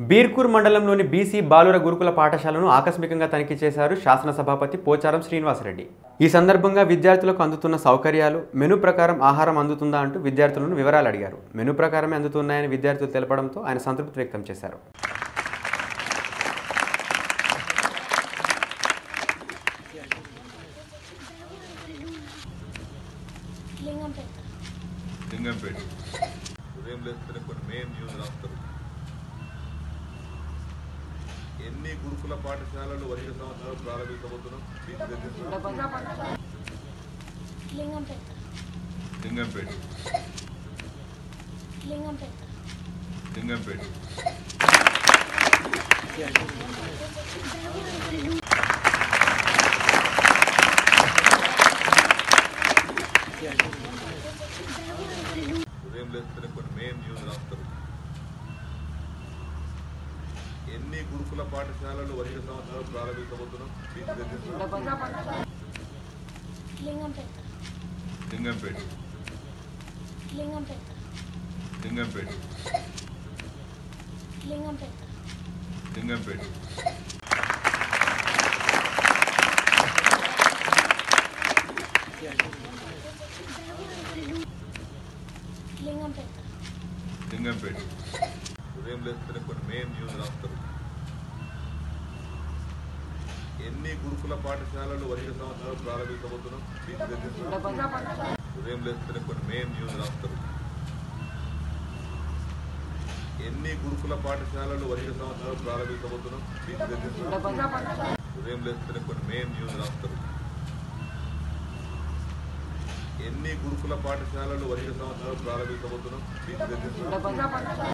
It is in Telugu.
బీర్కూర్ మండలంలోని బీసీ బాలుర గురుకుల పాఠశాలను ఆకస్మికంగా తనిఖీ చేశారు శాసనసభాపతి పోచారం శ్రీనివాసరెడ్డి ఈ సందర్భంగా విద్యార్థులకు అందుతున్న సౌకర్యాలు మెను ప్రకారం ఆహారం అందుతుందా అంటూ విద్యార్థులను వివరాలు అడిగారు మెను ప్రకారమే అందుతున్నాయని విద్యార్థులు తెలపడంతో ఆయన సంతృప్తి వ్యక్తం చేశారు లింగంపేట లింగంపేట ఉదయం లేస్తేనే కొన్ని మెయిన్ న్యూస్ రాస్తారు ఎన్ని గురుకుల పాఠశాలలు వచ్చే సంవత్సరాలు ప్రారంభించబోతున్నాం ఫీజు తగ్గిస్తున్నాం. లింగంపేట లింగంపేట లింగంపేట లింగంపేట ఉదయం లేస్తేనే కొన్ని మెయిన్ న్యూస్ రాస్తారు ఎన్ని గురుకుల పాఠశాలలు వచ్చే సంవత్సరాలు ప్రారంభించబోతున్నాం ఫీజు తగ్గిస్తున్నాం. లింగంపేట లింగంపేట లింగంపేట లింగంపేట లింగంపేట లింగంపేట లింగంపేట లింగంపేట ఉదయం లేస్తేనే కొన్ని మెయిన్ న్యూస్ రాస్తారు ఎన్ని గురుకుల పాఠశాలలు వచ్చే సంవత్సరాలు ప్రారంభించబోతున్నాం ఫీజు తగ్గిస్తున్నాం. ఉదయం లేస్తేనే కొన్ని మెయిన్ న్యూస్ రాస్తారు ఎన్ని గురుకుల పాఠశాలలు వచ్చే సంవత్సరాలు ప్రారంభించబోతున్నాం ఫీజు తగ్గిస్తున్నాం. ఉదయం లేస్తేనే కొన్ని మెయిన్ న్యూస్ రాస్తారు ఎన్ని గురుకుల పాఠశాలలు వచ్చే సంవత్సరాలు ప్రారంభించబోతున్నాం ఫీజు తగ్గిస్తున్నాం.